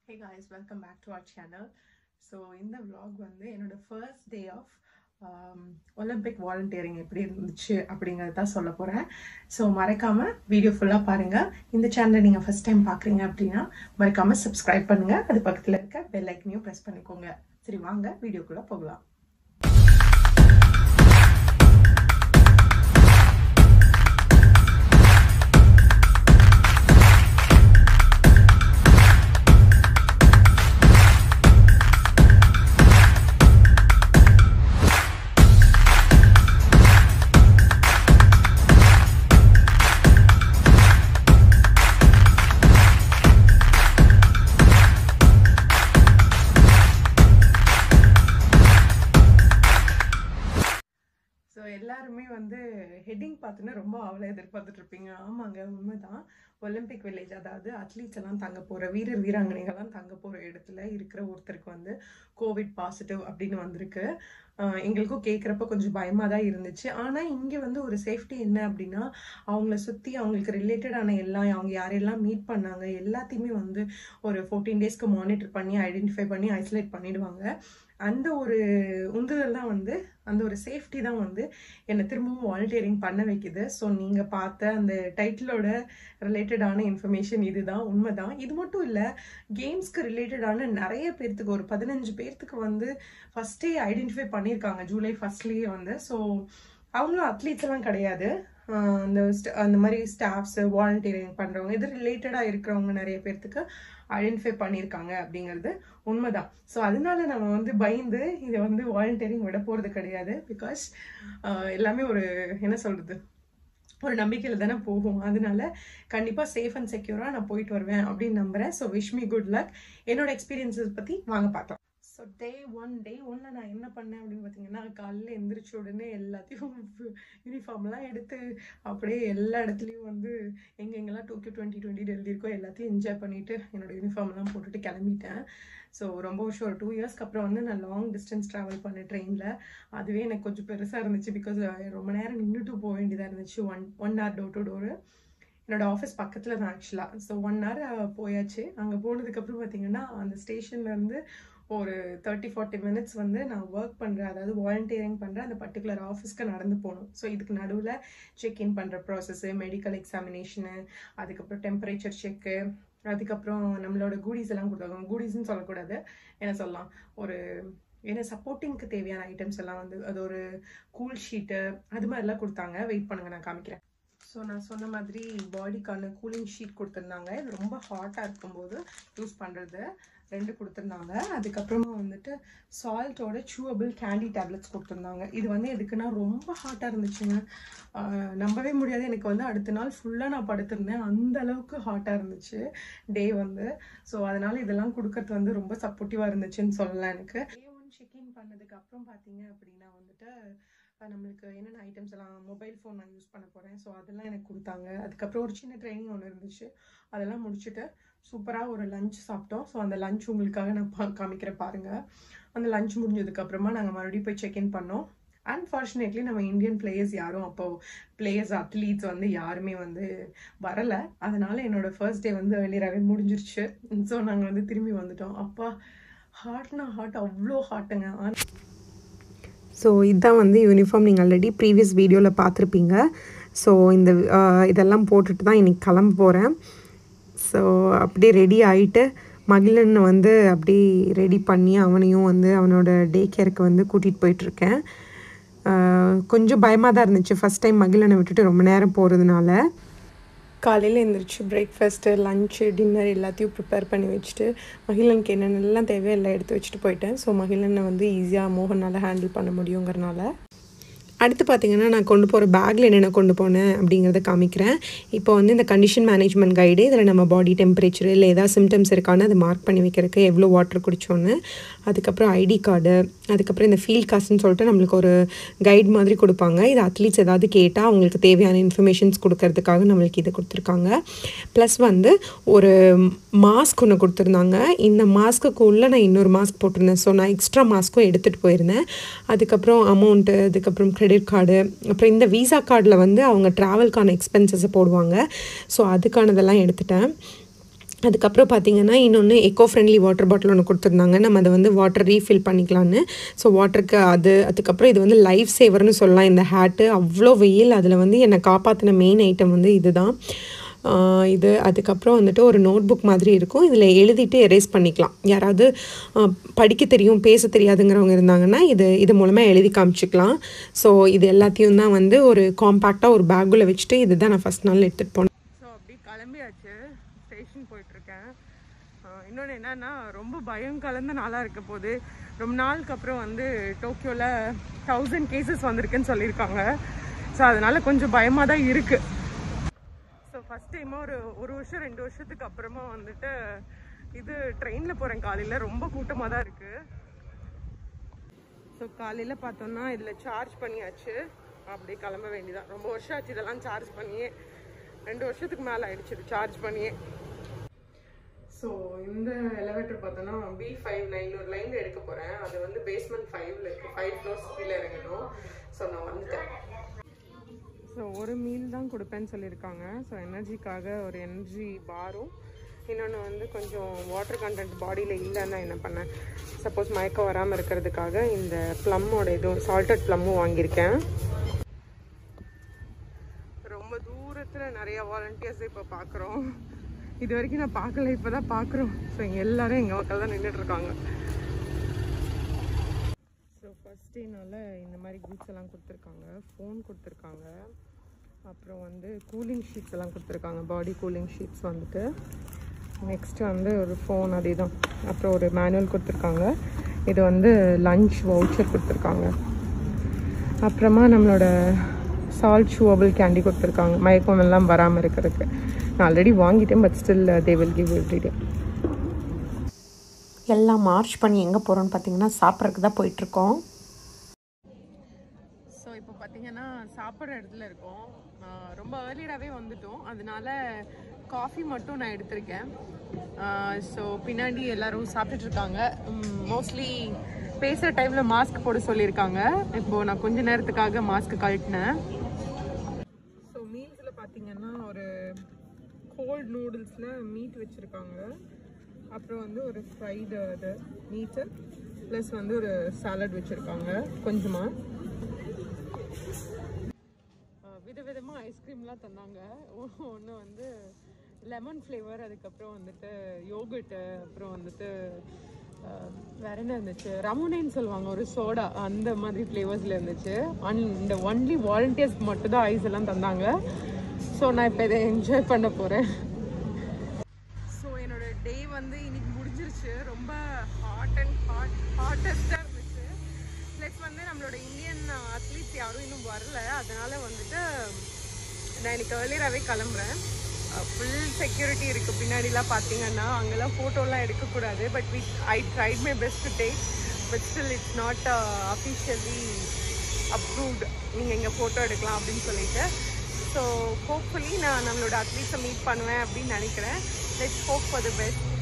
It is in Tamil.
hey guys welcome back to our channel so இந்த vlog வந்து என்னோட first day of Olympic volunteering எப்படி இருந்துச்சு அப்படிங்கிறது தான் சொல்ல போகிறேன் ஸோ மறக்காமல் வீடியோ ஃபுல்லாக பாருங்கள் இந்த சேனலை நீங்கள் ஃபஸ்ட் டைம் பார்க்குறீங்க அப்படின்னா மறக்காமல் சப்ஸ்கிரைப் பண்ணுங்கள் அது பக்கத்தில் இருக்க பெல் ஐக்கனையும் ப்ரெஸ் பண்ணிக்கோங்க சரி வாங்க வீடியோக்குள்ளே போகலாம் ஸோ எல்லாருமே வந்து ஹெட்டிங் பார்த்துன்னு ரொம்ப அவளை எதிர்பார்த்துட்டு இருப்பீங்க ஆமாங்க உண்மைதான் ஒலிம்பிக் வில்லேஜ் அதாவது அத்லீட்ஸ் எல்லாம் தங்க போகிற வீரர் வீராங்கனைகள்லாம் தங்க போகிற இடத்துல இருக்கிற ஒருத்தருக்கு வந்து கோவிட் பாசிட்டிவ் அப்படின்னு வந்திருக்கு ஆஹ் எங்களுக்கும் கேட்குறப்ப கொஞ்சம் பயமாக தான் இருந்துச்சு ஆனால் இங்கே வந்து ஒரு சேஃப்டி என்ன அப்படின்னா அவங்கள சுற்றி அவங்களுக்கு ரிலேட்டடான எல்லாம் அவங்க யாரெல்லாம் மீட் பண்ணாங்க எல்லாத்தையுமே வந்து ஒரு ஃபோர்டீன் டேஸ்க்கு மானிட்டர் பண்ணி ஐடென்டிஃபை பண்ணி ஐசோலேட் பண்ணிடுவாங்க அந்த ஒரு உந்துதல் தான் வந்து அந்த ஒரு சேஃப்டி தான் வந்து என்னை திரும்பவும் வாலண்டியரிங் பண்ண வைக்குது ஸோ நீங்கள் பார்த்த அந்த டைட்டிலோட ரிலேட்டடான இன்ஃபர்மேஷன் இதுதான் உண்மைதான் இது மட்டும் இல்லை கேம்ஸ்க்கு ரிலேட்டடான நிறைய பேர்த்துக்கு ஒரு பதினஞ்சு பேர்த்துக்கு வந்து ஃபஸ்ட்டே ஐடென்டிஃபை பண்ணியிருக்காங்க ஜூலை ஃபர்ஸ்ட்லேயே வந்து ஸோ அவங்களும் அத்லீட்ஸ் எல்லாம் கிடையாது ஆஹ் அந்த st- அந்த மாதிரி ஸ்டாஃப்ஸ் வாலண்டியரிங் பண்ணுறவங்க இது ரிலேட்டடாக இருக்கிறவங்க நிறைய பேர்த்துக்கு ஐடென்டிஃபை பண்ணியிருக்காங்க அப்படிங்கிறது உண்மைதான் ஸோ அதனால நம்ம வந்து பயந்து இதை வந்து வாலண்டியரிங் விட போகிறது கிடையாது பிகாஸ் எல்லாமே ஒரு என்ன சொல்கிறது ஒரு நம்பிக்கையில் தானே போகும் அதனால கண்டிப்பாக சேஃப் அண்ட் செக்யூராக நான் போயிட்டு வருவேன் அப்படின்னு நம்புகிறேன் so wish me good luck என்னோட எக்ஸ்பீரியன்ஸஸ் பற்றி வாங்க பார்த்தோம் ஸோ டே ஒன் டே ஒன்ல நான் என்ன பண்ணேன் அப்படின்னு பார்த்தீங்கன்னா காலையில் எந்திரிச்ச உடனே எல்லாத்தையும் யூனிஃபார்ம்லாம் எடுத்து அப்படியே எல்லா இடத்துலையும் வந்து எங்கெங்கெல்லாம் டோக்கியோ டுவெண்ட்டி டுவெண்ட்டி எழுதியிருக்கோ எல்லாத்தையும் என்ஜாய் பண்ணிட்டு என்னோட யூனிஃபார்ம்லாம் போட்டுட்டு கிளம்பிட்டேன் ஸோ ரொம்ப வருஷம் ஒரு டூ இயர்ஸ்க்கு அப்புறம் வந்து நான் லாங் டிஸ்டன்ஸ் ட்ராவல் பண்ணேன் ட்ரெயினில் அதுவே எனக்கு கொஞ்சம் பெருசாக இருந்துச்சு பிகாஸ் ரொம்ப நேரம் நின்றுட்டு போக வேண்டியதாக இருந்துச்சு one one hour door to door என்னோட ஆஃபீஸ் பக்கத்தில் தான் ஆக்சுவலாக ஸோ ஒன் ஹவர் போயாச்சு அங்கே போனதுக்கப்புறம் பார்த்தீங்கன்னா அந்த ஸ்டேஷன்லேருந்து ஒரு தேர்ட்டி ஃபார்ட்டி மினிட்ஸ் வந்து நான் ஒர்க் பண்ணுறேன் அதாவது வாலண்டியரிங் பண்ணுறேன் அந்த பர்டிகுலர் ஆஃபீஸ்க்கு நடந்து போகணும் ஸோ இதுக்கு நடுவில் செக் இன் பண்ணுற ப்ராசஸ்ஸு மெடிக்கல் எக்ஸாமினேஷனு அதுக்கப்புறம் டெம்பரேச்சர் செக்கு அதுக்கப்புறம் நம்மளோட கூடிஸ் எல்லாம் கொடுத்தாங்க கூடிஸ்ன்னு சொல்லக்கூடாது என்ன சொல்லலாம் ஒரு ஏன்னா சப்போர்ட்டிங்க்கு தேவையான ஐட்டம்ஸ் எல்லாம் வந்து அது ஒரு கூல் ஷீட்டு அது மாதிரிலாம் கொடுத்தாங்க வெயிட் பண்ணுங்க நான் காமிக்கிறேன் ஸோ நான் சொன்ன மாதிரி பாடிக்கான கூலிங் ஷீட் கொடுத்துருந்தாங்க இது ரொம்ப ஹாட்டாக இருக்கும்போது யூஸ் பண்ணுறது ரெண்டு கொடுத்துருந்தாங்க அதுக்கப்புறமா வந்துட்டு சால்ட்டோட சூவபிள் கேண்டி டேப்லெட்ஸ் கொடுத்துருந்தாங்க இது வந்து எதுக்குன்னா ரொம்ப ஹாட்டாக இருந்துச்சுங்க ஆஹ் நம்பவே முடியாது எனக்கு வந்து அடுத்த நாள் ஃபுல்லாக நான் படுத்திருந்தேன் அந்த அளவுக்கு ஹாட்டாக இருந்துச்சு டே வந்து ஸோ அதனால இதெல்லாம் கொடுக்கறது வந்து ரொம்ப சப்போர்ட்டிவாக இருந்துச்சுன்னு சொல்லலாம் எனக்கு டே ஒன் செக்இன் பண்ணதுக்கு அப்புறம் பார்த்தீங்க அப்படின்னா வந்துட்டு அஹ் நம்மளுக்கு என்னென்ன ஐட்டம்ஸ் எல்லாம் மொபைல் ஃபோன் நான் யூஸ் பண்ண போகிறேன் ஸோ அதெல்லாம் எனக்கு கொடுத்தாங்க அதுக்கப்புறம் ஒரு சின்ன ட்ரைனிங் ஒன்று இருந்துச்சு அதெல்லாம் முடிச்சுட்டு சூப்பராக ஒரு லஞ்ச் சாப்பிட்டோம் ஸோ அந்த லஞ்ச் உங்களுக்காக நான் பா காமிக்கிறேன் பாருங்கள் அந்த லஞ்ச் முடிஞ்சதுக்கப்புறமா நாங்கள் மறுபடியும் போய் செக்இன் பண்ணோம் அன்ஃபார்ச்சுனேட்லி நம்ம இந்தியன் பிளேயர்ஸ் யாரும் அப்போ பிளேயர்ஸ் அத்லீட்ஸ் வந்து யாருமே வந்து வரலை அதனால என்னோட ஃபர்ஸ்ட் டே வந்து வெளியராகவே முடிஞ்சிருச்சு ஸோ நாங்கள் வந்து திரும்பி வந்துட்டோம் அப்பா ஹார்ட்னா ஹார்ட் அவ்வளோ ஹார்ட்டுங்க ஸோ இதுதான் வந்து யூனிஃபார்ம் நீங்கள் ஆல்ரெடி ப்ரீவியஸ் வீடியோவில் பார்த்துருப்பீங்க ஸோ இந்த ஆஹ், இதெல்லாம் போட்டுட்டு தான் இன்னைக்கு கிளம்ப போகிறேன் ஸோ அப்படியே ரெடி ஆகிட்டு மகிழன் வந்து அப்படியே ரெடி பண்ணி அவனையும் வந்து அவனோட டே கேருக்கு வந்து கூட்டிகிட்டு போயிட்டுருக்கேன் ஆஹ், கொஞ்சம் பயமாக தான் இருந்துச்சு ஃபஸ்ட் டைம் மகிழனை விட்டுட்டு ரொம்ப நேரம் போகிறதுனால காலையில் எழுந்திரிச்சு பிரேக்ஃபாஸ்ட்டு லஞ்சு டின்னர் எல்லாத்தையும் ப்ரிப்பேர் பண்ணி வச்சுட்டு மகிழனுக்கு என்னென்னலாம் தேவையோ எல்லாம் எடுத்து வச்சுட்டு போயிட்டேன் ஸோ மகிழனை வந்து ஈஸியாக மோகனால் ஹேண்டில் பண்ண முடியுங்கிறனால அடுத்து பார்த்தீங்கன்னா நான் கொண்டு போகிற பேக்கில் என்னென்ன கொண்டு போனேன் அப்படிங்கிறத காமிக்கிறேன் இப்போ வந்து இந்த கண்டிஷன் மேனேஜ்மெண்ட் கைடு இதில் நம்ம பாடி டெம்பரேச்சர் இல்லை ஏதாவது சிம்டம்ஸ் இருக்கான்னு அதை மார்க் பண்ணி வைக்கிறதுக்கு எவ்வளோ வாட்டர் குடிச்சோன்னு அதுக்கப்புறம் ஐடி கார்டு அதுக்கப்புறம் இந்த ஃபீல்ட் காஸ்ட்னு சொல்லிட்டு நம்மளுக்கு ஒரு கைட் மாதிரி கொடுப்பாங்க இது அத்லீட்ஸ் ஏதாவது கேட்டால் அவங்களுக்கு தேவையான இன்ஃபர்மேஷன்ஸ் கொடுக்கறதுக்காக நம்மளுக்கு இதை கொடுத்துருக்காங்க ப்ளஸ் வந்து ஒரு மாஸ்க் ஒன்று கொடுத்துருந்தாங்க இந்த மாஸ்க்குக்கு உள்ளே நான் இன்னொரு மாஸ்க் போட்டிருந்தேன் ஸோ நான் எக்ஸ்ட்ரா மாஸ்க்கும் எடுத்துகிட்டு போயிருந்தேன் அதுக்கப்புறம் அமௌண்ட்டு அதுக்கப்புறம் கிரெடிட் கார்டு அப்புறம் இந்த விசா கார்டில் வந்து அவங்க ட்ராவல்க்கான எக்ஸ்பென்சஸை போடுவாங்க ஸோ அதுக்கானதெல்லாம் எடுத்துட்டேன் அதுக்கப்புறம் பார்த்தீங்கன்னா இன்னொன்று எக்கோ ஃப்ரெண்ட்லி வாட்டர் பாட்டில் ஒன்று கொடுத்துருந்தாங்க நம்ம அதை வந்து வாட்டர் ரீஃபில் பண்ணிக்கலான்னு ஸோ வாட்டருக்கு அது அதுக்கப்புறம் இது வந்து லைஃப் சேவர்னு சொல்லலாம் இந்த ஹேட்டு அவ்வளோ வெயில் அதில் வந்து என்னை காப்பாற்றின மெயின் ஐட்டம் வந்து இதுதான் ஆஹ் இது அதுக்கப்புறம் வந்துட்டு ஒரு நோட் புக் மாதிரி இருக்கும் இதில் எழுதிட்டு எரேஸ் பண்ணிக்கலாம் யாராவது ஆஹ் படிக்க தெரியும் பேச தெரியாதுங்கிறவங்க இருந்தாங்கன்னா இது இது மூலமாக எழுதி காமிச்சிக்கலாம் ஸோ இது எல்லாத்தையும் தான் வந்து ஒரு காம்பேக்டாக ஒரு பேக்குள்ளே வச்சுட்டு இதுதான் நான் ஃபஸ்ட் நாள் எடுத்துகிட்டு போனேன் ஸோ அப்படி கிளம்பியாச்சு ஸ்டேஷன் போயிட்டுருக்கேன் இன்னொன்று என்னன்னா ரொம்ப பயம் கலந்த நாளாக இருக்க போது ரொம்ப நாளுக்கு அப்புறம் வந்து டோக்கியோவில் தௌசண்ட் கேசஸ் வந்திருக்குன்னு சொல்லியிருக்காங்க ஸோ அதனால கொஞ்சம் பயமாக தான் இருக்குது ஸோ ஃபஸ்ட் டைமாக ஒரு ஒரு வருஷம் ரெண்டு வருஷத்துக்கு அப்புறமா வந்துட்டு இது ட்ரெயினில் போகிறேன் காலையில் ரொம்ப கூட்டமாக தான் இருக்குது ஸோ காலையில் பார்த்தோம்னா இதில் சார்ஜ் பண்ணியாச்சு அப்படியே கிளம்ப வேண்டியதான் ரொம்ப வருஷம் ஆச்சு இதெல்லாம் சார்ஜ் பண்ணியே ரெண்டு வருஷத்துக்கு மேலே ஆயிடுச்சு இது சார்ஜ் பண்ணியே ஸோ இந்த எலவேட்டர் பார்த்தோன்னா பி ஃபைவ் நைன் ஒரு லைன் எடுக்க போகிறேன் அது வந்து பேஸ்மெண்ட் ஃபைவ்ல இருக்கு ஃபைவ் ஃப்ளோர்ஸ் கீழே இறங்கணும் ஸோ நான் வந்துட்டேன் ஸோ ஒரு மீல் தான் கொடுப்பேன்னு சொல்லியிருக்காங்க ஸோ எனர்ஜிக்காக ஒரு எனர்ஜி பாரும் இன்னொன்று வந்து கொஞ்சம் வாட்டர் கண்டென்ட் பாடியில் இல்லைன்னா என்ன பண்ணேன் சப்போஸ் மயக்கம் வராமல் இருக்கிறதுக்காக இந்த ப்ளம்மோட இதுவும் சால்டட் ப்ளம்மும் வாங்கியிருக்கேன் ரொம்ப தூரத்தில் நிறைய வாலண்டியர்ஸ் இப்போ பார்க்குறோம் இது வரைக்கும் நான் பார்க்கல இப்போ தான் பார்க்குறோம் ஸோ இங்கே எல்லாரும் எங்கள் மக்கள் தான் நின்றுட்டு இருக்காங்க ஸோ ஃபஸ்ட் டேனால இந்த மாதிரி குட்ஸ் எல்லாம் கொடுத்துருக்காங்க ஃபோன் கொடுத்துருக்காங்க அப்புறம் வந்து கூலிங் ஷீட்ஸ் எல்லாம் கொடுத்துருக்காங்க பாடி கூலிங் ஷீட்ஸ் வந்துட்டு நெக்ஸ்ட் வந்து ஒரு ஃபோன் அதே தான் அப்புறம் ஒரு மேனுவல் கொடுத்துருக்காங்க இது வந்து லஞ்ச் வவுச்சர் கொடுத்துருக்காங்க அப்புறமா நம்மளோட சால்ட் ஷூவபிள் கேண்டி கொடுத்துருக்காங்க மயக்கம் எல்லாம் வராமல் இருக்கிறதுக்கு நான் ஆல்ரெடி வாங்கிட்டேன் but still they will give every day எல்லாம் மார்ச் பண்ணி எங்கே போகிறோன்னு பார்த்தீங்கன்னா சாப்பிட்றதுக்கு தான் போயிட்டுருக்கோம் ஸோ இப்போ பார்த்தீங்கன்னா சாப்பிட்ற இடத்துல இருக்கோம் ஆஹ் ரொம்ப ஏர்லியராகவே வந்துட்டோம் அதனால காஃபி மட்டும் நான் எடுத்திருக்கேன் ஸோ பின்னாடி எல்லாரும் சாப்பிட்டுட்டு இருக்காங்க மோஸ்ட்லி பேசுகிற டைமில் மாஸ்க் போட சொல்லியிருக்காங்க இப்போது நான் கொஞ்ச நேரத்துக்காக மாஸ்க் கழட்டினேன் ஸோ மீல்ஸில் பார்த்தீங்கன்னா ஒரு கோல்ட் நூடுல்ஸில் மீட் வச்சுருக்காங்க அப்புறம் வந்து ஒரு ஃப்ரைடு அது மீட்டு ப்ளஸ் வந்து ஒரு சாலட் வச்சுருக்காங்க கொஞ்சமாக விதவிதமாக ஐஸ்கிரீம்லாம் தந்தாங்க ஒன்று வந்து லெமன் ஃப்ளேவர் அதுக்கப்புறம் வந்துட்டு யோகர்ட்டு அப்புறம் வந்துட்டு அஹ், வேற என்ன இருந்துச்சு ரமுனேன்னு சொல்லுவாங்க ஒரு சோடா அந்த மாதிரி ஃப்ளேவர்ஸில் இருந்துச்சு அண்ட் இந்த ஒன்லி வாலண்டியர்ஸ்க்கு மட்டும் தான் ஐஸ் எல்லாம் தந்தாங்க ஸோ நான் இப்போ இதை என்ஜாய் பண்ண போகிறேன் ஸோ என்னோட டே வந்து இன்னைக்கு முடிஞ்சிருச்சு ரொம்ப ஹாட் அண்ட் ஹாட் ஹாட்டஸ்டாக இருந்துச்சு ப்ளஸ் வந்து நம்மளோட இந்தியன் அத்லீட்ஸ் யாரும் இன்னும் வரல அதனால வந்துட்டு நான் இன்னைக்கு ஏர்லியராகவே கிளம்புறேன் ஃபுல் செக்யூரிட்டி இருக்குது பின்னாடிலாம் பார்த்தீங்கன்னா அங்கெல்லாம் ஃபோட்டோலாம் எடுக்கக்கூடாது but we I tried my best to take but still it's not officially approved நீங்கள் இங்கே ஃபோட்டோ எடுக்கலாம் அப்படின்னு சொல்லிட்டு ஸோ ஹோப்ஃபுல்லி நான் நம்மளோட அத்லீட்ஸை மீட் பண்ணுவேன் அப்படின்னு நினைக்கிறேன் let's hope for the best